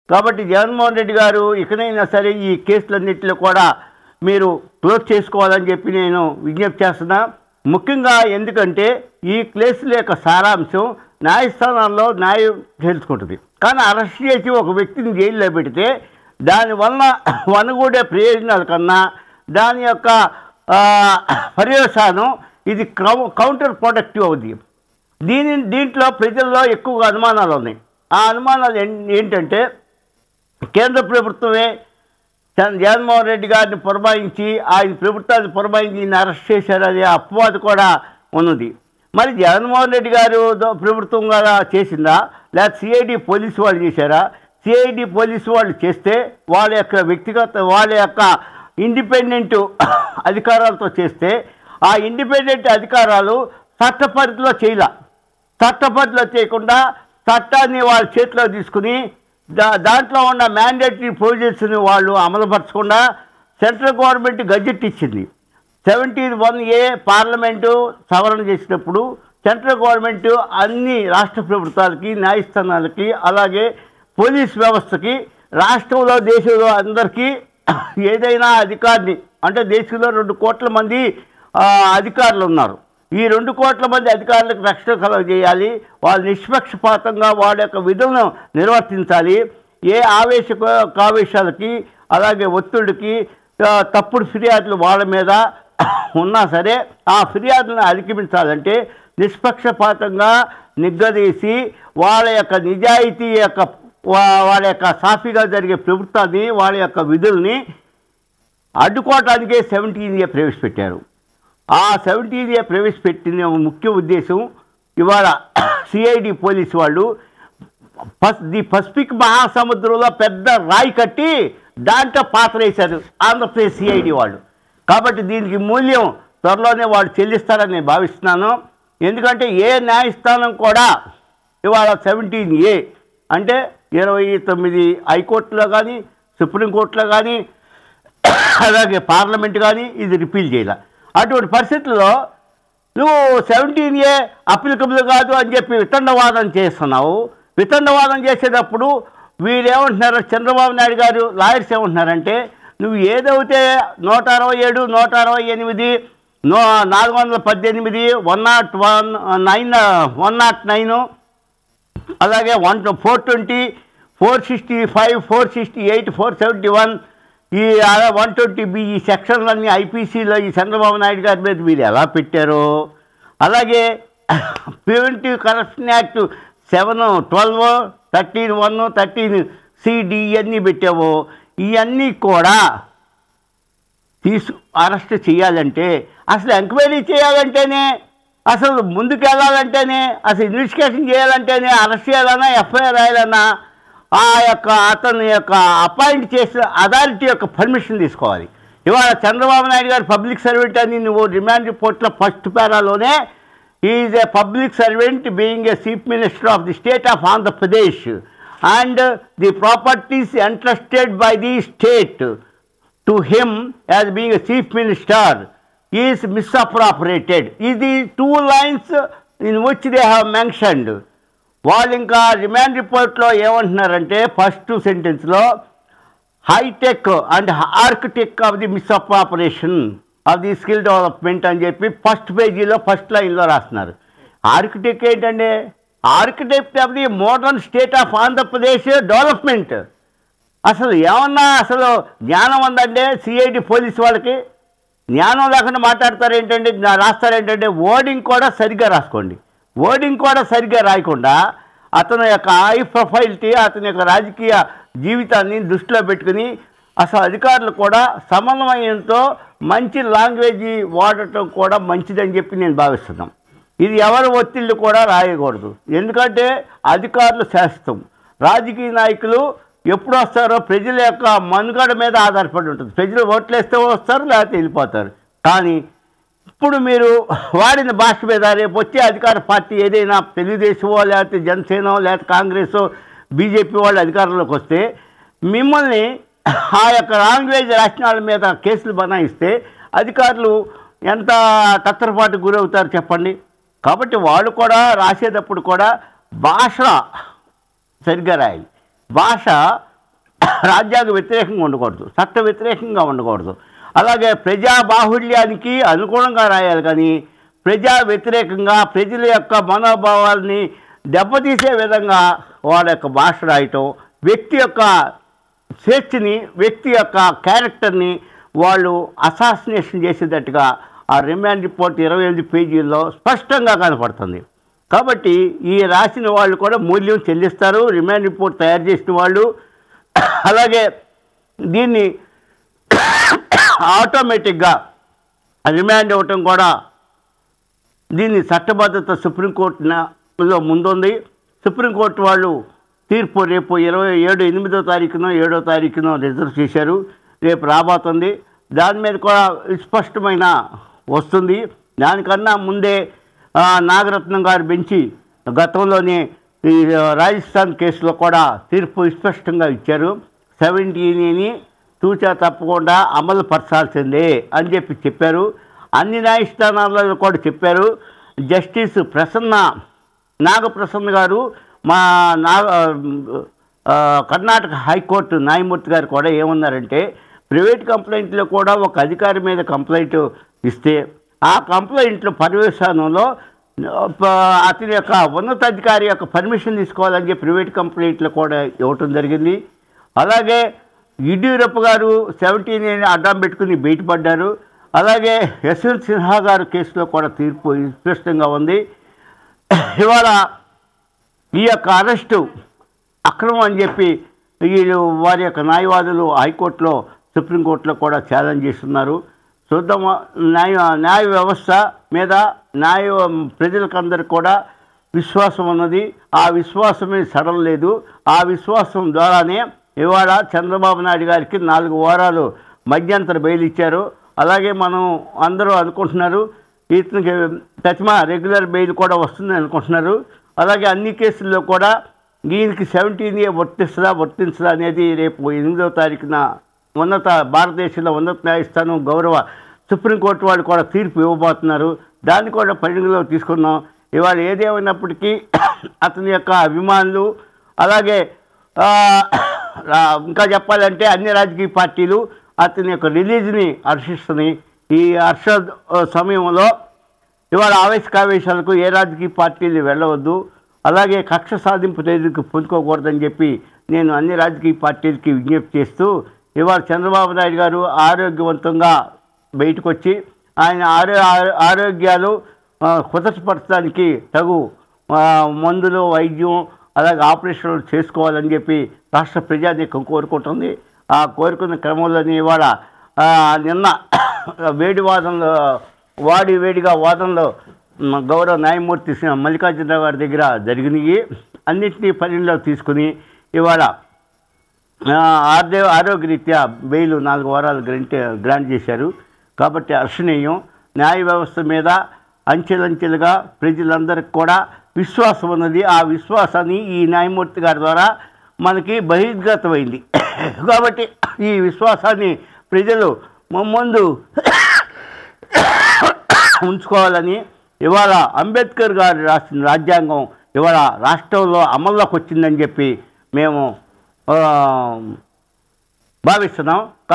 కాబట్టి జగన్మోహన్ రెడ్డి గారు ఇకనైనా సరే ఈ కేసులన్నింటిలో కూడా మీరు క్లోజ్ చేసుకోవాలని చెప్పి నేను విజ్ఞప్తి చేస్తున్నా ముఖ్యంగా ఎందుకంటే ఈ కేసుల యొక్క సారాంశం న్యాయస్థానాల్లో న్యాయం తెలుసుకుంటుంది కానీ అరెస్ట్ చేసి ఒక వ్యక్తిని జైల్లో పెడితే దానివల్ల వనగూడే ప్రయోజనాల కన్నా దాని యొక్క ఆ, పర్యవసానం ఇది కౌ- కౌంటర్ ప్రొడక్టివ్ అవుతుంది దీని దీంట్లో ప్రజల్లో ఎక్కువగా అనుమానాలు ఉన్నాయి ఆ అనుమానాలు ఏం- ఏంటంటే కేంద్ర ప్రభుత్వమే చంద్ర జగన్మోహన్ రెడ్డి గారిని పురమాయించి ఆయన ప్రభుత్వాన్ని పురమాయించి ఈయన అరెస్ట్ చేశారనే అపవాదు కూడా ఉన్నది మరి జగన్మోహన్ రెడ్డి గారు దో- ప్రభుత్వం కూడా చేసిందా లేకపోతే సిఐడి పోలీసు వాళ్ళు చేశారా సిఐడి పోలీసు వాళ్ళు చేస్తే వాళ్ళ యొక్క వ్యక్తిగత వాళ్ళ యొక్క ఇండిపెండెంట్ అధికారాలతో చేస్తే ఆ ఇండిపెండెంట్ అధికారాలు చట్ట పరిధిలో చేయలే చట్టపరిధిలో చేయకుండా చట్టాన్ని వాళ్ళ చేతిలో తీసుకుని దా దాంట్లో ఉన్న మ్యాండేటరీ ప్రొవిజన్స్ని వాళ్ళు అమలుపరచకుండా సెంట్రల్ గవర్నమెంట్ గజెట్ ఇచ్చింది సెవెంటీన్ వన్ ఏ పార్లమెంటు సవరణ చేసినప్పుడు సెంట్రల్ గవర్నమెంట్ అన్ని రాష్ట్ర ప్రభుత్వాలకి న్యాయస్థానాలకి అలాగే పోలీస్ వ్యవస్థకి రాష్ట్రంలో దేశంలో అందరికీ ఏదైనా అధికారిని అంటే దేశంలో రెండు కోట్ల మంది ఆ, అధికారులు ఉన్నారు ఈ రెండు కోట్ల మంది అధికారులకు రక్షణ కలగజేయాలి వాళ్ళు నిష్పక్షపాతంగా వాళ్ళ యొక్క విధులను నిర్వర్తించాలి ఏ ఆవేశ కావేశాలకి అలాగే ఒత్తిడికి ఆ, తప్పుడు ఫిర్యాదులు వాళ్ళ మీద ఉన్నా సరే ఆ ఫిర్యాదులను అధిగమించాలంటే నిష్పక్షపాతంగా నిగ్గదీసి వాళ్ళ యొక్క నిజాయితీ యొక్క వా- వాళ్ళ యొక్క సాఫీగా జరిగే ప్రభుత్వాన్ని వాళ్ళ యొక్క విధుల్ని అడ్డుకోవటానికే సెవెంటీన్ ఏ ప్రవేశపెట్టారు ఆ సెవెంటీన్ ఏ ప్రవేశపెట్టిన ముఖ్య ఉద్దేశం ఇవాళ సిఐడి పోలీసు వాళ్ళు పస్ ది పసిఫిక్ మహాసముద్రంలో పెద్ద రాయి కట్టి దాంట్లో పాత్ర వేశారు ఆంధ్రప్రదేశ్ సిఐడి వాళ్ళు కాబట్టి దీనికి మూల్యం త్వరలోనే వాళ్ళు చెల్లిస్తారని నేను భావిస్తున్నాను ఎందుకంటే ఏ న్యాయస్థానం కూడా ఇవాళ సెవెంటీన్ ఏ అంటే ఇరవై తొమ్మిది హైకోర్టులో కానీ సుప్రీంకోర్టులో కానీ అలాగే పార్లమెంట్ కానీ ఇది రిపీల్ చేయాల అటువంటి పరిస్థితుల్లో నువ్వు సెవెంటీన్ ఏ అప్లికబుల్ కాదు అని చెప్పి వితండవాదం చేస్తున్నావు వితండవాదం చేసేటప్పుడు వీరేమంటున్నారు చంద్రబాబు నాయుడు గారు లాయర్స్ ఏమంటున్నారంటే నువ్వు ఏదైతే నూట అరవై ఏడు నూట అరవై ఎనిమిది నో నాలుగు వందల పద్దెనిమిది one not one nine one not nine అలాగే one four twenty four sixty five four sixty eight four seventy one ఈ వన్ ట్వంటీ బి ఈ సెక్షన్లన్నీ ఐపీసీలో ఈ చంద్రబాబు నాయుడు గారి మీద మీరు ఎలా పెట్టారో అలాగే preventive corruption act seven twelve thirteen one thirteen CD ఇవన్నీ పెట్టావో ఇవన్నీ కూడా తీసు అరెస్ట్ చేయాలంటే అసలు ఎంక్వైరీ చేయాలంటేనే అసలు ముందుకు వెళ్ళాలంటేనే అసలు ఇన్వెస్టిగేషన్ చేయాలంటేనే అరెస్ట్ చేయాలన్నా ఎఫ్ఐఆర్ రాయాలన్నా ఆ యొక్క అతని యొక్క అపాయింట్ చేసిన అథారిటీ యొక్క పర్మిషన్ తీసుకోవాలి ఇవాళ చంద్రబాబు నాయుడు గారు పబ్లిక్ సర్వెంట్ అని నువ్వు రిమాండ్ రిపోర్ట్లో ఫస్ట్ పేరాలోనే is a public servant being a chief minister of the state of Andhra Pradesh and the properties entrusted by the state to him as being a chief minister is misappropriated. ఇది two lines in which they have mentioned. వాళ్ళు ఇంకా remand రిపోర్ట్లో ఏమంటున్నారంటే first సెంటెన్స్లో hi-tech and architect of the misappropriation of the skill development అని చెప్పి first పేజీలో first లైన్లో రాస్తున్నారు ఆర్కిటెక్ట్ ఏంటండి architect of the modern state of Andhra Pradesh development అసలు ఏమన్నా అసలు జ్ఞానం ఉందంటే సిఐడి పోలీస్ వాళ్ళకి జ్ఞానం లేకుండా మాట్లాడతారు ఏంటంటే నా- రాస్తారు ఏంటంటే ఓడింగ్ కూడా సరిగ్గా రాసుకోండి ఓడింగ్ కూడా సరిగ్గా రాయకుండా అతని యొక్క హై ప్రొఫైల్టీ అతని యొక్క రాజకీయ జీవితాన్ని దృష్టిలో పెట్టుకుని అసలు అధికారులు కూడా సమన్వయంతో మంచి లాంగ్వేజ్ వాడటం కూడా మంచిదని చెప్పి నేను భావిస్తున్నాను ఇది ఎవరి ఒత్తిళ్ళు కూడా రాయకూడదు ఎందుకంటే అధికారులు శాశ్వతం రాజకీయ నాయకులు ఎప్పుడు వస్తారో ప్రజల యొక్క మనుగడ మీద ఆధారపడి ఉంటుంది ప్రజలు ఓట్లేస్తే వస్తారు లేకపోతే వెళ్ళిపోతారు కానీ ఇప్పుడు మీరు వాడిన భాష మీద రేపు వచ్చే అధికార పార్టీ ఏదైనా తెలుగుదేశమో లేకపోతే జనసేన లేకపోతే కాంగ్రెస్ బీజేపీ వాళ్ళు అధికారంలోకి వస్తే మిమ్మల్ని ఆ యొక్క లాంగ్వేజ్ రాష్ట్రాల మీద కేసులు బనాయిస్తే అధికారులు ఎంత తత్తరపాటు గురవుతారు చెప్పండి కాబట్టి వాళ్ళు కూడా రాసేటప్పుడు కూడా భాష సరిగ్గా రాయాలి భాష రాజ్యాంగ వ్యతిరేకంగా ఉండకూడదు చట్ట వ్యతిరేకంగా ఉండకూడదు అలాగే ప్రజా బాహుళ్యానికి అనుగుణంగా రాయాలి కానీ ప్రజా వ్యతిరేకంగా ప్రజల యొక్క మనోభావాల్ని దెబ్బతీసే విధంగా వాళ్ళ యొక్క భాష రాయటం వ్యక్తి యొక్క స్వేచ్ఛని వ్యక్తి యొక్క క్యారెక్టర్ని వాళ్ళు అసాసినేషన్ చేసేటట్టుగా ఆ రిమాండ్ రిపోర్ట్ ఇరవై ఎనిమిది పేజీల్లో స్పష్టంగా కనపడుతుంది కాబట్టి ఈ రాసిన వాళ్ళు కూడా మూల్యం చెల్లిస్తారు రిమాండ్ రిపోర్ట్ తయారు చేసిన వాళ్ళు అలాగే దీన్ని ఆటోమేటిక్గా రిమాండ్ ఇవ్వటం కూడా దీన్ని చట్టబద్ధత సుప్రీంకోర్టులో ముందుంది సుప్రీంకోర్టు వాళ్ళు తీర్పు రేపు ఇరవై ఏడు ఎనిమిదో తారీఖునో ఏడో తారీఖునో రిజర్వ్ చేశారు రేపు రాబోతుంది దాని మీద కూడా స్పష్టమైన వస్తుంది దానికన్నా ముందే ఆ, నాగరత్నం గారు బెంచి గతంలోనే ఈ రాజస్థాన్ కేసులో కూడా తీర్పు స్పష్టంగా ఇచ్చారు సెవెంటీని తూచా తప్పకుండా అమలు పరచాల్సిందే అని చెప్పి చెప్పారు అన్ని న్యాయస్థానాల్లో కూడా చెప్పారు జస్టిస్ ప్రసన్న నాగప్రసన్న గారు మా నాగ ఆ, కర్ణాటక హైకోర్టు న్యాయమూర్తి గారు కూడా ఏమన్నారంటే ప్రైవేట్ కంప్లైంట్లో కూడా ఒక అధికారి మీద కంప్లైంట్ ఇస్తే ఆ కంప్లైంట్లో పర్యవేక్షణలో ఆ, ప- అతని యొక్క ఉన్నతాధికారి యొక్క పర్మిషన్ తీసుకోవాలని చెప్పి ప్రైవేట్ కంప్లైంట్లో కూడా ఇవ్వటం జరిగింది అలాగే యడ్యూరప్ప గారు సెవెంటీన్ అడ్డం పెట్టుకుని బయటపడ్డారు అలాగే యశ్వంత్ సిన్హా గారు కేసులో కూడా తీర్పు స్పష్టంగా ఉంది ఇవాళ ఈ యొక్క అరెస్టు అక్రమం అని చెప్పి వీళ్ళు వారి యొక్క న్యాయవాదులు హైకోర్టులో సుప్రీంకోర్టులో కూడా ఛాలెంజ్ చేస్తున్నారు చూద్దాం న్యాయ న్యాయ వ్యవస్థ మీద న్యాయ ప్రజలకందరికి కూడా విశ్వాసం ఉన్నది ఆ విశ్వాసమే సడలేదు ఆ విశ్వాసం ద్వారానే ఇవాళ చంద్రబాబు నాయుడు గారికి నాలుగు వారాలు మధ్యంతర బెయిల్ ఇచ్చారు అలాగే మనం అందరూ అనుకుంటున్నారు ఇతనికి తచిమా రెగ్యులర్ బెయిల్ కూడా వస్తుంది అనుకుంటున్నారు అలాగే అన్ని కేసుల్లో కూడా దీనికి సెవెంటీన్ ఏ వర్తిస్తుందా వర్తించదా అనేది రేపు ఎనిమిదవ తారీఖున ఉన్నత భారతదేశంలో ఉన్నత న్యాయస్థానం గౌరవ సుప్రీంకోర్టు వాళ్ళు కూడా తీర్పు ఇవ్వబోతున్నారు దాన్ని కూడా పరిగణలో తీసుకున్నాం ఇవాళ ఏదేమైనప్పటికీ అతని యొక్క అభిమానులు అలాగే ఆ, ఆ, ఇంకా చెప్పాలంటే అన్ని రాజకీయ పార్టీలు అతని యొక్క రిలీజ్ని హర్షిస్తున్నాయి ఈ హర్ష ఆ, సమయంలో ఇవాళ ఆవేశకావేశాలకు ఏ రాజకీయ పార్టీలు వెళ్ళవద్దు అలాగే కక్ష సాధింపు తేదీకి పొందుకోకూడదని చెప్పి నేను అన్ని రాజకీయ పార్టీలకి విజ్ఞప్తి చేస్తూ ఇవాళ చంద్రబాబు నాయుడు గారు ఆరోగ్యవంతంగా బయటకు వచ్చి ఆయన ఆరో ఆరో- ఆరోగ్యాలు ఆ, కుదర్చపరచడానికి తగు ఆ, మందులు వైద్యం అలాగే ఆపరేషన్లు చేసుకోవాలని చెప్పి రాష్ట్ర ప్రజానీకం కోరుకుంటుంది ఆ కోరుకున్న క్రమంలోనే ఇవాళ ఆ, నిన్న వేడి వాదనలో వాడి వేడిగా వాదనలో మ, గౌరవ న్యాయమూర్తి శ్రీ మల్లికార్జునరావు గారి దగ్గర జరిగినాయి అన్నింటినీ పరిగణలో తీసుకుని ఇవాళ ఆ, ఆర్థిక ఆరోగ్యరీత్యా బెయిల్ నాలుగు వారాలు గ్రాంట్ గ్రాంట్ చేశారు కాబట్టి హర్షణీయం న్యాయ వ్యవస్థ మీద అంచెలంచెలుగా ప్రజలందరికీ కూడా విశ్వాసం ఉన్నది ఆ విశ్వాసాన్ని ఈ న్యాయమూర్తి గారి ద్వారా మనకి బహిర్గతమైంది కాబట్టి ఈ విశ్వాసాన్ని ప్రజలు ముందు ఉంచుకోవాలని ఇవాళ అంబేద్కర్ గారు రాసిన రాజ్యాంగం ఇవాళ రాష్ట్రంలో అమల్లోకి వచ్చిందని చెప్పి మేము ఆ, భావిస్తున్నాం